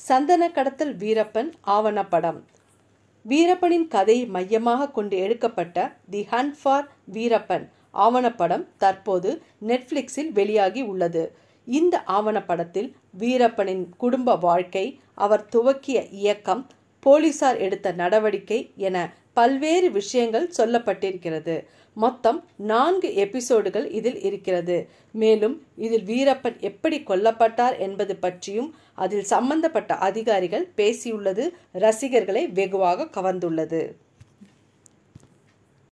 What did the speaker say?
சந்தன கடத்தல் வீரப்பன் ஆவணப்படம் வீரப்பனின் கதையை மையமாக கொண்டு எடுக்கப்பட்ட தி ஹண்ட் ஃபார் வீரப்பன் ஆவணப்படம் தற்போது நெட்ஃப்ளிக்ஸில் வெளியாகி உள்ளது இந்த ஆவணப்படத்தில் வீரப்பனின் குடும்ப வாழ்க்கை அவர் துவக்கிய இயக்கம் போலீசார் எடுத்த நடவடிக்கை என பல்வேறு விஷயங்கள் சொல்லப்பட்டிருக்கிறது மொத்தம் நான்கு எபிசோடுகள் இதில் இருக்கிறது மேலும் இதில் வீரப்பன் எப்படி கொல்லப்பட்டார் என்பது பற்றியும் அதில் சம்பந்தப்பட்ட அதிகாரிகள் பேசியுள்ளது ரசிகர்களை வெகுவாக கவர்ந்துள்ளது